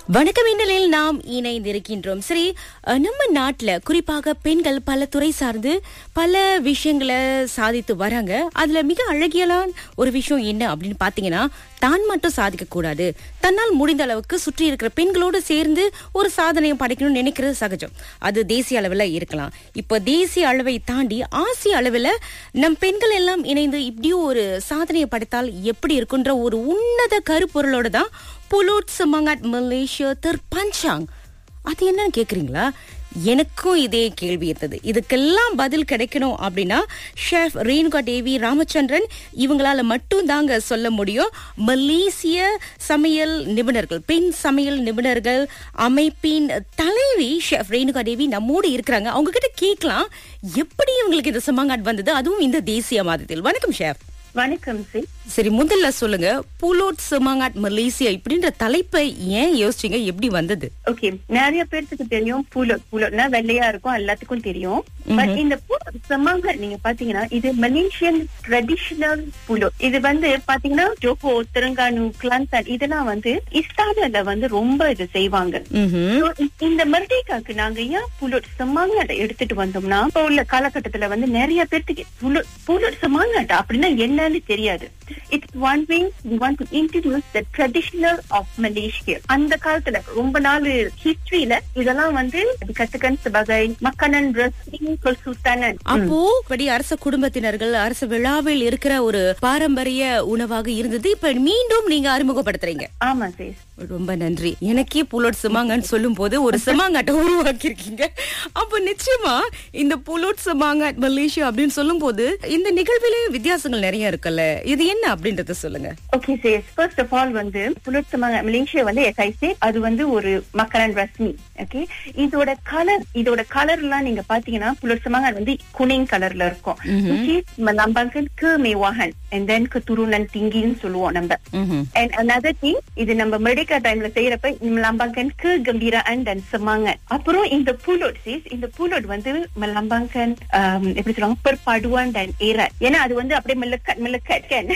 வணக்கம் இன்னலில் நாம் இணைந்திருக்கின்றோம் சரி அஹ், நம்ம நாட்டுல குறிப்பாக பெண்கள் பல துறை சார்ந்து பல விஷயங்களை சாதித்து வராங்க அதுல மிக அழகியலான ஒரு விஷயம் என்ன அப்படின்னு பாத்தீங்கன்னா தான் மட்டும் சாதிக்க கூடாது தன்னால் முடிந்த அளவுக்கு சுற்றி இருக்கிற பெண்களோடு சேர்ந்து ஒரு சாதனையை படைக்கணும்னு நினைக்கிறது சகஜம் அது தேசிய அளவில் இருக்கலாம் இப்போ தேசிய அளவை தாண்டி ஆசிய அளவில் நம் பெண்கள் எல்லாம் இணைந்து இப்படியும் ஒரு சாதனையை படைத்தால் எப்படி இருக்குன்ற ஒரு உன்னத கருப்பொருளோட தான் புலோட் சமங்காட் மலேசியா திருப்பஞ்சாங் அது என்னன்னு கேக்குறீங்களா எனக்கும் இதே கேள்வி இருந்தது இதுக்கெல்லாம் பதில் கிடைக்கணும் அப்படின்னா ஷெஃப் ரேணுகா தேவி ராமச்சந்திரன் இவங்களால மட்டும் தாங்க சொல்ல முடியும் மலேசிய சமையல் நிபுணர்கள் பெண் சமையல் நிபுணர்கள் அமைப்பின் தலைவி ஷெஃப் ரேணுகா தேவி நம்மோடு இருக்கிறாங்க அவங்க கிட்ட கேட்கலாம் எப்படி இவங்களுக்கு இந்த சமங்காட் வந்தது அதுவும் இந்த தேசிய மாதத்தில் வணக்கம் ஷெஃப் வணக்கம் சி சரி முதல்ல சொல்லுங்க புலோட் சமாங்காட் மலேசியா இப்படின்ற தலைப்பை ஏன் யோசிச்சீங்க எப்படி வந்தது ஓகே நிறைய பேர்த்துக்கு தெரியும் புலோட் புலோட்னா வெள்ளையா இருக்கும் எல்லாத்துக்கும் தெரியும் பட் இந்த புலோட் சமாங்க நீங்க பாத்தீங்கன்னா இது மலேசியன் ட்ரெடிஷனல் புலோட் இது வந்து பாத்தீங்கன்னா ஜோஹோ தெலுங்கானு கிளாந்தான் இதெல்லாம் வந்து இஸ்தானில வந்து ரொம்ப இது செய்வாங்க ம்ஹும். So, இ- இந்த மர்டிகாக்கு நாங்க ஏன் புலோட் சமாங்காட்டை எடுத்துட்டு வந்தோம்னா இப்போ உள்ள காலகட்டத்துல வந்து நிறைய பேர்த்துக்கு புலோட் புலோட் சமாங்காட்டா அப்படின்னா என்னன்னு தெரியாது it's one way we want to introduce the traditional of Malaysia அந்த காலத்துல ரொம்ப நாள் ஹிஸ்டரியில இதெல்லாம் வந்து கத்துக்கன் sebagai makanan resmi kesultanan அப்போ படி அரச குடும்பத்தினர்கள் அரச விழாவில் இருக்கிற ஒரு பாரம்பரிய உணவாக இருந்தது இப்ப மீண்டும் நீங்க அறிமுகப்படுத்துறீங்க ஆமா சேஸ் ரொம்ப நன்றி எனக்கே புலோட் சிமாங்கன்னு சொல்லும் போது ஒரு சிமாங்காட்டை உருவாக்கி இருக்கீங்க அப்ப நிச்சயமா இந்த புலோட் சிமாங்காட் மலேசியா அப்படின்னு சொல்லும் போது இந்த நிகழ்விலே வித்தியாசங்கள் நிறைய இருக்குல்ல இது என்ன அப்படின்றத சொல்லுங்க ஓகே சேஸ் ஃபர்ஸ்ட் ஆஃப் ஆல் வந்து புலட் சமாங்க மலேசியா வந்து எஸ்ஐசி அது வந்து ஒரு மக்கான் ரஸ்மி ஓகே இதோட கலர் இதோட கலர் எல்லாம் நீங்க பாத்தீங்கன்னா புலட் சமாங்க வந்து குனிங் கலர்ல இருக்கும் which is melambangkan kemewahan and then keturunan tinggiன்னு சொல்லுவோம் நம்ம ம்ஹும். and another thing இது நம்ம மெடிக்கா டைம்ல செய்யறப்ப melambangkan kegembiraan dan semangat அப்புறம் இந்த புலோட் சீஸ் இந்த புலோட் வந்து melambangkan um, எப்படி சொல்லுவாங்க perpaduan dan erat ஏன்னா அது வந்து அப்படியே melekat melekat kan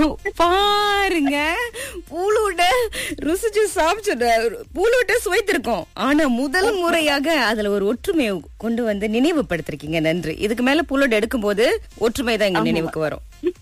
பாருங்க பூலோட ருசிச்சு சாப்பிச்சு பூலோட்ட சுவைத்திருக்கோம் ஆனா முதல் முறையாக அதுல ஒரு ஒற்றுமையை கொண்டு வந்து நினைவுபடுத்திருக்கீங்க நன்றி இதுக்கு மேல பூலோட் எடுக்கும் போது ஒற்றுமை தான் எங்க நினைவுக்கு வரும்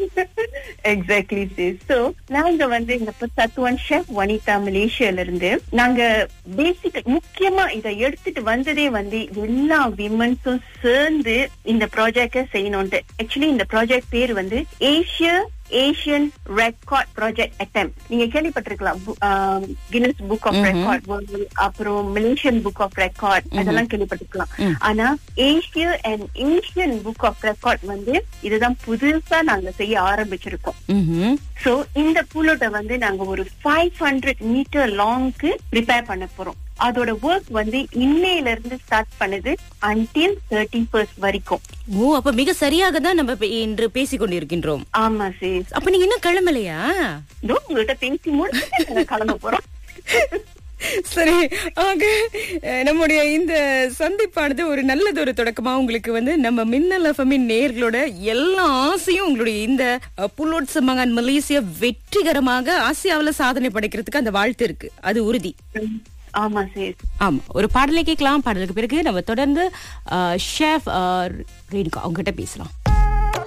எக்ஸாக்ட்லி sis சோ நாங்க வந்து இந்த சத்துவன் ஷெஃப் வனிதா மலேசியால இருந்து நாங்க பேசிக் முக்கியமா இதை எடுத்துட்டு வந்ததே வந்து எல்லா விமன்ஸும் சேர்ந்து இந்த ப்ராஜெக்ட செய்யணும்ட்டு ஆக்சுவலி இந்த ப்ராஜெக்ட் பேர் வந்து Asia Asian record project attempt நீங்க கேள்விப்பட்டிருக்கலாம் கின்னஸ் புக் ஆஃப் ரெக்கார்ட் அப்புறம் மலேசியன் புக் ஆஃப் ரெக்கார்ட் அதெல்லாம் கேள்விப்பட்டிருக்கலாம் ஆனா Asia and Asian book of record வந்து இதுதான் புதுசா நாங்க செய்ய ஆரம்பிச்சிருக்கோம் ம்ஹும். சோ இந்த புல்லோட்டை வந்து நாங்க ஒரு ஃபைவ் ஹண்ட்ரட் மீட்டர் லாங்க்கு ப்ரிப்பேர் பண்ண போறோம் அதோட ஒர்க் வந்து இன்னையில இருந்து ஸ்டார்ட் பண்ணுது அன்டில் தேர்ட்டி ஃபர்ஸ்ட் வரைக்கும் ஓ அப்ப மிக சரியாக தான் நம்ம இப்ப இன்று பேசிக் கொண்டிருக்கின்றோம் ஆமா சேஸ் அப்ப நீங்க இன்னும் கிளம்பலையா இதோ உங்கள்கிட்ட பேசி முடிச்சுட்டு நாங்க கிளம்ப போறோம் சரி ஆக அஹ், நம்முடைய இந்த சந்திப்பானது ஒரு நல்லதொரு தொடக்கமா உங்களுக்கு வந்து நம்ம மின்னல் எஃப்எம்மின் நேர்களோட எல்லா ஆசையும் உங்களுடைய இந்த அஹ், புல்லோட் சமங்கான் மலேசியா வெற்றிகரமாக ஆசியாவுல சாதனை படைக்கிறதுக்கு அந்த வாழ்த்து இருக்கு அது உறுதி ஆமா சேஸ் ஆமா ஒரு பாடலை கேட்கலாம் பாடலுக்கு பிறகு நம்ம தொடர்ந்து ஷெஃப் ரேணுகா அவங்க கிட்ட பேசலாம்